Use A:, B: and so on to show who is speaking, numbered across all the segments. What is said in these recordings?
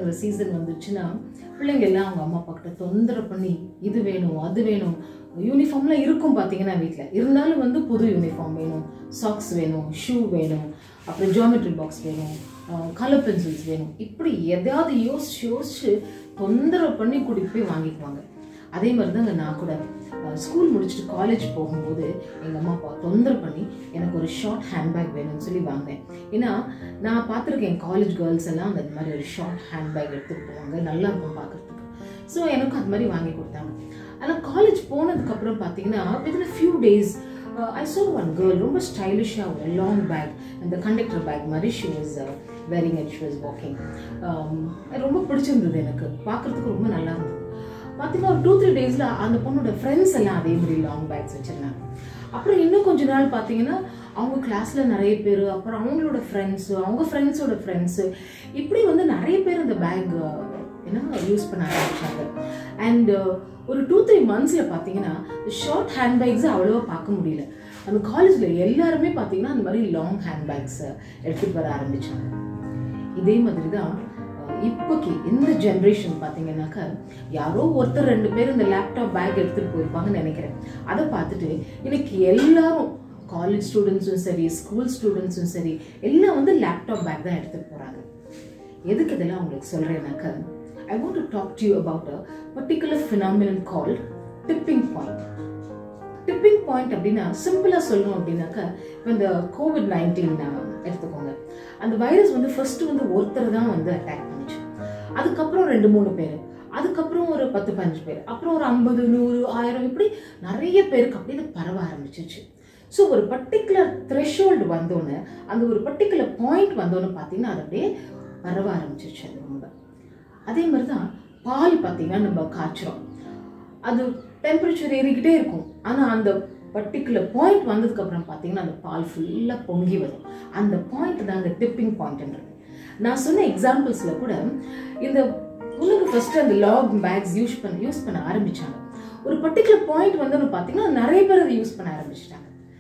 A: தொடங்குற சீசன் வந்துச்சுன்னா பிள்ளைங்க எல்லாம் அவங்க அம்மா அப்பா கிட்ட தொந்தரவு பண்ணி இது வேணும் அது வேணும் யூனிஃபார்ம்லாம் இருக்கும் பார்த்தீங்கன்னா வீட்டில் இருந்தாலும் வந்து புது யூனிஃபார்ம் வேணும் சாக்ஸ் வேணும் ஷூ வேணும் அப்புறம் ஜியோமெட்ரி பாக்ஸ் வேணும் கலர் பென்சில்ஸ் வேணும் இப்படி எதையாவது யோசிச்சு யோசிச்சு தொந்தரவு பண்ணி கூட்டிட்டு போய் வாங்கிக்குவாங்க அதே மாதிரி தாங்க நான் கூட ஸ்கூல் முடிச்சுட்டு காலேஜ் போகும்போது எங்கள் அம்மா அப்பா தொந்தரவு பண்ணி எனக்கு ஒரு ஷார்ட் ஹேண்ட்பேக் வேணும்னு சொல்லி வாங்கினேன் ஏன்னா நான் பார்த்துருக்கேன் காலேஜ் கேர்ள்ஸ் எல்லாம் அந்த மாதிரி ஒரு ஷார்ட் ஹேண்ட்பேக் எடுத்துகிட்டு போவாங்க நல்லா இருக்கும் பார்க்குறதுக்கு ஸோ எனக்கும் அது மாதிரி வாங்கி கொடுத்தாங்க ஆனால் காலேஜ் போனதுக்கப்புறம் பார்த்தீங்கன்னா within few days I saw one girl ரொம்ப ஸ்டைலிஷாக ஒரு லாங் பேக் அந்த கண்டக்டர் பேக் மாதிரி she was wearing and she was walking ரொம்ப பிடிச்சிருந்தது எனக்கு பார்க்குறதுக்கு ரொம்ப நல்லா இருந்தது பார்த்தீங்கன்னா ஒரு டூ த்ரீ டேஸில் அந்த பொண்ணோட ஃப்ரெண்ட்ஸ் எல்லாம் அதே மாதிரி லாங் பேக்ஸ் வச்சுருந்தாங்க அப்புறம் இன்னும் கொஞ்ச நாள் பார்த்தீங்கன்னா அவங்க கிளாஸில் நிறைய பேர் அப்புறம் அவங்களோட ஃப்ரெண்ட்ஸு அவங்க ஃப்ரெண்ட்ஸோட ஃப்ரெண்ட்ஸு இப்படி வந்து நிறைய பேர் அந்த பேக் என்ன யூஸ் பண்ண ஆரம்பிச்சாங்க அண்ட் ஒரு டூ த்ரீ மந்த்ஸில் பார்த்தீங்கன்னா ஷார்ட் ஹேண்ட்பேக்ஸை அவ்வளோவா பார்க்க முடியல அந்த காலேஜில் எல்லாருமே பார்த்தீங்கன்னா அந்த மாதிரி லாங் ஹேண்ட்பேக்ஸை எடுத்துகிட்டு வர ஆரம்பித்தாங்க இதே மாதிரி தான் இப்போக்கி இந்த ஜென்ரேஷன் பார்த்தீங்கன்னாக்கா யாரோ ஒருத்தர் ரெண்டு பேர் இந்த லேப்டாப் பேக் எடுத்துகிட்டு போயிருப்பாங்கன்னு நினைக்கிறேன் அதை பார்த்துட்டு இன்னைக்கு எல்லாரும் காலேஜ் ஸ்டூடெண்ட்ஸும் சரி ஸ்கூல் ஸ்டூடெண்ட்ஸும் சரி எல்லாம் வந்து லேப்டாப் பேக் தான் எடுத்துகிட்டு போகிறாங்க எதுக்கு இதெல்லாம் உங்களுக்கு சொல்கிறேன்னாக்கா I want to talk to you about a particular phenomenon called tipping point tipping point அப்படின்னா சிம்பிளாக சொல்லணும் அப்படின்னாக்கா இப்போ இந்த கோவிட் நைன்டீன் எடுத்துக்கோங்க அந்த வைரஸ் வந்து ஃபர்ஸ்ட் வந்து ஒருத்தர் தான் வந்து அட்டாக் பண்ணிச்சு அதுக்கப்புறம் ரெண்டு மூணு பேர் அதுக்கப்புறம் ஒரு பத்து பதினஞ்சு பேர் அப்புறம் ஒரு ஐம்பது நூறு ஆயிரம் இப்படி நிறைய பேருக்கு அப்படி இது பரவ ஆரம்பிச்சிச்சு ஸோ ஒரு பர்டிகுலர் த்ரெஷோல்டு வந்தோன்னு அந்த ஒரு பர்டிகுலர் பாயிண்ட் வந்தோன்னு பார்த்தீங்கன்னா அது அப்படியே பரவ ஆரம்பிச்சிருச்சு ரொம்ப அதே மாதிரி தான் பால் பார்த்தீங்கன்னா நம்ம காய்ச்சிரும் அது டெம்பரேச்சர் ஏறிக்கிட்டே இருக்கும் ஆனால் அந்த பர்டிகுலர் பாயிண்ட் வந்ததுக்கப்புறம் பார்த்தீங்கன்னா அந்த பால் ஃபுல்லாக பொங்கி வரும் அந்த பாயிண்ட் தான் அந்த டிப்பிங் பாயிண்ட்ன்றது நான் சொன்ன எக்ஸாம்பிள்ஸில் கூட இந்த உனக்கு ஃபர்ஸ்ட் அந்த லாக் பேக்ஸ் யூஸ் பண்ண யூஸ் பண்ண ஆரம்பிச்சாங்க ஒரு பர்டிகுலர் பாயிண்ட் வந்து பார்த்தீங்கன்னா நிறைய பேர் அதை யூஸ் பண்ண ஆரம்பிச்சிட்டாங்க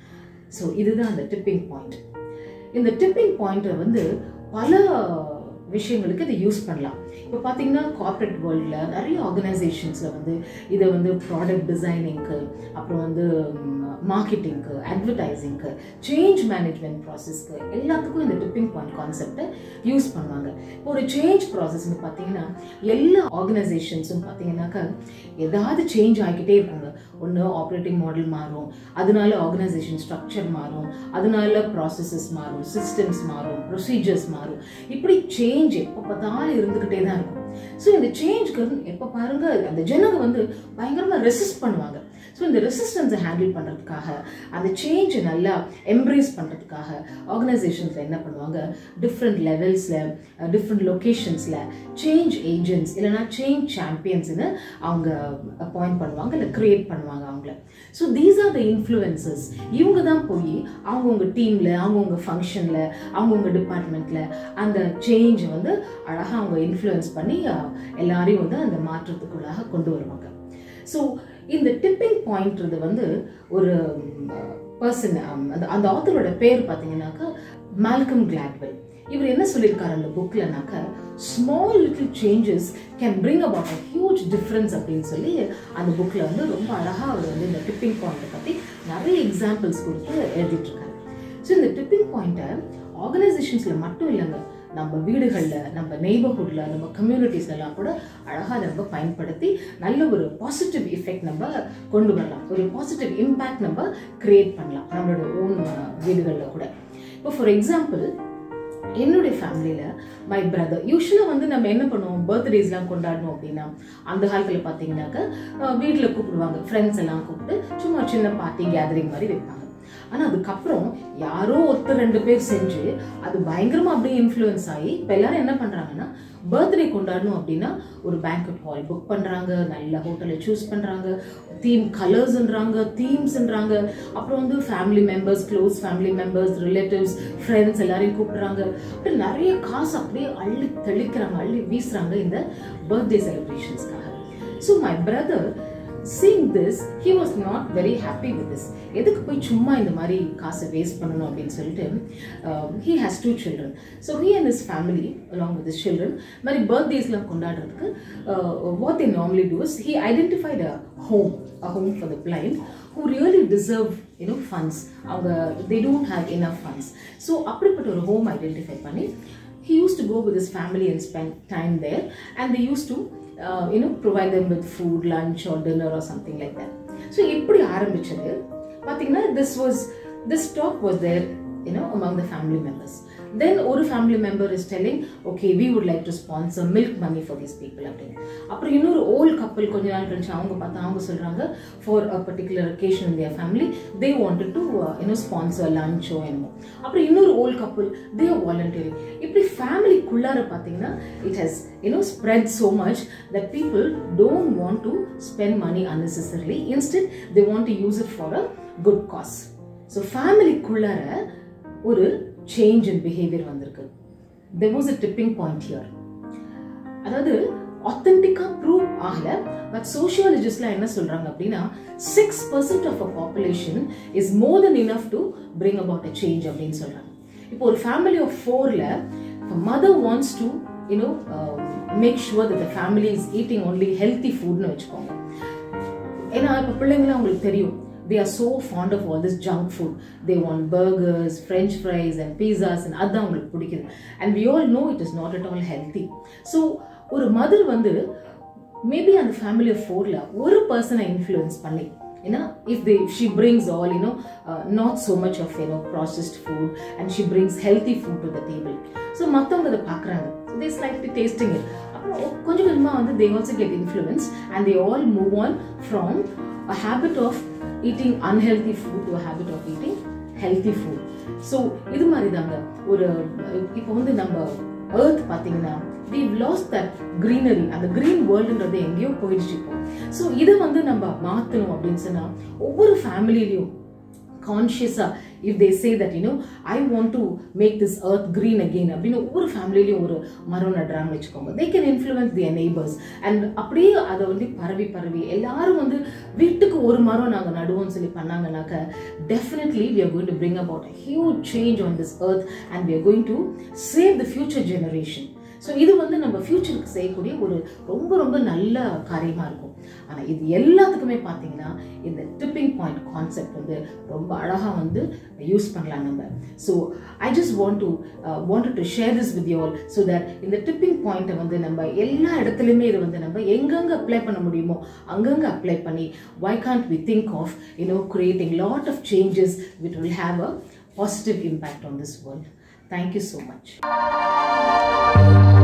A: ஸோ இதுதான் அந்த டிப்பிங் பாயிண்ட் இந்த டிப்பிங் பாயிண்ட்டை வந்து பல விஷயங்களுக்கு இதை யூஸ் பண்ணலாம் இப்போ பார்த்தீங்கன்னா கார்ப்பரேட் வேர்ல்டில் நிறைய ஆர்கனைசேஷன்ஸில் வந்து இதை வந்து ப்ராடக்ட் டிசைனிங்க்கு அப்புறம் வந்து மார்க்கெட்டிங்க்கு அட்வர்டைஸிங்க்கு சேஞ்ச் மேனேஜ்மெண்ட் ப்ராசஸ்க்கு எல்லாத்துக்கும் இந்த டிப்பிங் பாயிண்ட் கான்செப்டை யூஸ் பண்ணுவாங்க இப்போ ஒரு சேஞ்ச் ப்ராசஸ்னு பார்த்தீங்கன்னா எல்லா ஆர்கனைசேஷன்ஸும் பார்த்தீங்கன்னாக்கா ஏதாவது சேஞ்ச் ஆகிக்கிட்டே இருக்குங்க ஒன்று ஆப்ரேட்டிங் மாடல் மாறும் அதனால ஆர்கனைசேஷன் ஸ்ட்ரக்சர் மாறும் அதனால ப்ராசஸஸ் மாறும் சிஸ்டம்ஸ் மாறும் ப்ரொசீஜர்ஸ் மாறும் இப்படி சேஞ்ச் எப்போ பார்த்தாலும் இருந்துக்கிட்டே தான் இருக்கும் ஸோ இந்த சேஞ்ச்க்கு எப்போ பாருங்க அந்த ஜனங்க வந்து பயங்கரமாக ரெசிஸ்ட் பண்ணுவாங்க ஸோ இந்த ரெசிஸ்டன்ஸை ஹேண்டில் பண்ணுறதுக்காக அந்த சேஞ்சை நல்லா எம்ப்ரேஸ் பண்ணுறதுக்காக ஆர்கனைசேஷன்ஸில் என்ன பண்ணுவாங்க டிஃப்ரெண்ட் லெவல்ஸில் டிஃப்ரெண்ட் லொக்கேஷன்ஸில் சேஞ்ச் ஏஜென்ட்ஸ் இல்லைனா சேஞ்ச் சாம்பியன்ஸ்னு அவங்க அப்பாயிண்ட் பண்ணுவாங்க இல்லை க்ரியேட் பண்ணுவாங்க அவங்கள so these are the influences இவங்க தான் போய் அவங்கவுங்க டீமில் அவங்கவுங்க ஃபங்க்ஷனில் அவங்கவுங்க டிபார்ட்மெண்ட்டில் அந்த சேஞ்சை வந்து அழகாக அவங்க இன்ஃப்ளூயன்ஸ் பண்ணி எல்லாரையும் வந்து அந்த மாற்றத்துக்குள்ளாக கொண்டு வருவாங்க ஸோ இந்த டிப்பிங் பாயிண்ட்றது வந்து ஒரு பர்சன் அந்த அந்த ஆத்தரோட பேர் பார்த்தீங்கன்னாக்கா மால்கம் கிளாட்வெல் இவர் என்ன சொல்லியிருக்காரு அந்த புக்லனாக்கா small little changes can bring about a huge difference அப்படின்னு சொல்லி அந்த புக்கில் வந்து ரொம்ப அழகாக அவர் வந்து இந்த டிப்பிங் பாயிண்ட்டை பற்றி நிறைய எக்ஸாம்பிள்ஸ் கொடுத்து எழுதிட்டு இருக்காரு ஸோ இந்த டிப்பிங் பாயிண்ட்டை ஆர்கனைசேஷன்ஸில் மட்டும் இல்லைங்க நம்ம வீடுகளில் நம்ம நெய்பர்ஹுட்டில் நம்ம கம்யூனிட்டிஸ்லாம் கூட அழகாக அதை நம்ம பயன்படுத்தி நல்ல ஒரு பாசிட்டிவ் எஃபெக்ட் நம்ம கொண்டு வரலாம் ஒரு பாசிட்டிவ் இம்பேக்ட் நம்ம கிரியேட் பண்ணலாம் நம்மளோட ஓன் வீடுகளில் கூட இப்போ ஃபார் எக்ஸாம்பிள் என்னுடைய ஃபேமிலியில் மை பிரதர் யூஸ்வலாக வந்து நம்ம என்ன பண்ணுவோம் பர்த்டேஸ்லாம் கொண்டாடணும் அப்படின்னா அந்த காலத்தில் பார்த்தீங்கன்னாக்க வீட்டில் கூப்பிடுவாங்க ஃப்ரெண்ட்ஸ் எல்லாம் கூப்பிட்டு சும்மா சின்ன பார்ட்டி கேதரிங் மாதிரி வைப்பாங்க ஆனால் அதுக்கப்புறம் யாரோ ஒருத்தர் ரெண்டு பேர் செஞ்சு அது பயங்கரமாக அப்படியே இன்ஃப்ளூயன்ஸ் ஆகி இப்போ எல்லாரும் என்ன பண்ணுறாங்கன்னா பர்த்டே கொண்டாடணும் அப்படின்னா ஒரு பேங்க்வெட் ஹால் புக் பண்ணுறாங்க நல்ல ஹோட்டலை சூஸ் பண்ணுறாங்க தீம் கலர்ஸ்ன்றாங்க தீம்ஸ்ன்றாங்க அப்புறம் வந்து family members close family members relatives friends எல்லாரையும் கூப்பிடுறாங்க அப்படி நிறைய காசு அப்படியே அள்ளி தெளிக்கிறாங்க அள்ளி வீசுறாங்க இந்த பர்த்டே செலிப்ரேஷன்ஸ்க்காக so my brother seeing this he was not very happy with this எதுக்கு போய் சும்மா இந்த மாதிரி காசை வேஸ்ட் பண்ணணும் அப்படின்னு சொல்லிட்டு he has two children so he and his family along with his children மாதிரி பர்த்டேஸ்லாம் கொண்டாடுறதுக்கு uh, what they normally do is he identified a home a home for the blind who really deserve you know funds அவங்க they don't have enough funds so அப்படிப்பட்ட ஒரு home identify பண்ணி he used to go with his family and spend time there and they used to uh, you know provide them with food lunch or dinner or something like that so எப்படி ஆரம்பிச்சது பார்த்தீங்கன்னா this was this talk was there you know among the family members then ஒரு family member is telling okay we would like to sponsor milk money for these people அப்படின்னு அப்புறம் இன்னொரு volt கப்பல் கொஞ்ச நாள் கழிச்சு அவங்க பார்த்தா அவங்க சொல்றாங்க for a particular occasion in their family they wanted to uh, you know sponsor lunch or என்னமோ அப்புறம் இன்னொரு ஓல்ட் கப்பல் they are volunteering இப்படி ஃபேமிலிக்குள்ளார பார்த்தீங்கன்னா it has you know spread so much that people don't want to spend money unnecessarily instead they want to use it for a good cause so ஃபேமிலிக்குள்ளார ஒரு change in behaviour வந்திருக்கு there was a tipping point here அதாவது ஆத்தென்டிக்காக prove ஆகல but சோஷியாலஜிஸ்ட்லாம் என்ன சொல்றாங்க அப்படின்னா six percent of a population is more than enough to bring about a change அப்படின்னு சொல்றாங்க இப்போ ஒரு ஃபேமிலி ஆஃப் ஃபோரில் mother wants to you know make sure that the family is eating only healthy ஃபுட்னு வச்சுக்கோங்க ஏன்னா இப்போ பிள்ளைங்களாம் உங்களுக்கு தெரியும் they are so fond of all this junk food they want burgers french fries and pizzas and அதான் அவங்களுக்கு பிடிக்குது and we all know it is not at all healthy so ஒரு மதர் வந்து மேபி அந்த ஃபேமிலி ஆஃப் ஃபோரில் ஒரு பர்சனை influence பண்ணி ஏன்னா if they she brings all you know not so much of you know processed food and she brings healthy food to the table so மற்றவங்க அதை பார்க்குறாங்க so they slightly tasting it அப்புறம் கொஞ்சம் கொஞ்சமாக வந்து they also get influence and they all move on from a habit of eating unhealthy food to habit of eating healthy food so இது மாதிரி தாங்க ஒரு இப்போ வந்து நம்ம ஏர்த் பார்த்தீங்கன்னா we've lost that greenery அந்த green வேர்ல்டுன்றது எங்கேயோ போயிடுச்சு இப்போ ஸோ இதை வந்து நம்ம மாற்றணும் அப்படின்னு சொன்னால் ஒவ்வொரு ஃபேமிலிலையும் கான்ஷியஸாக if they say that you know I want to make this earth green again அப்படின்னு ஒவ்வொரு ஃபேமிலிலையும் ஒரு மரம் நடுறாங்கன்னு வச்சுக்கோங்க they can influence their neighbours and அப்படியே அதை வந்து பரவி பரவி எல்லாரும் வந்து வீட்டுக்கு ஒரு மரம் நாங்கள் நடுவோம்னு சொல்லி பண்ணாங்கனாக்க definitely we are going to bring about a huge change on this earth and we are going to save the future generation so இது வந்து நம்ம ஃபியூச்சருக்கு செய்யக்கூடிய ஒரு ரொம்ப ரொம்ப நல்ல காரியமாக இருக்கும் ஆனால் இது எல்லாத்துக்குமே பார்த்தீங்கன்னா இந்த டிப்பிங் பாயிண்ட் கான்செப்ட் வந்து ரொம்ப அழகாக வந்து யூஸ் பண்ணலாம் நம்ம so I just want to want to share this with all so that இந்த டிப்பிங் பாயிண்ட்டை வந்து நம்ம எல்லா இடத்துலையுமே இது வந்து நம்ம எங்கெங்கே அப்ளை பண்ண முடியுமோ அங்கங்கே அப்ளை பண்ணி why can't we think of you know creating lot of changes which will have a positive impact on this world thank you so much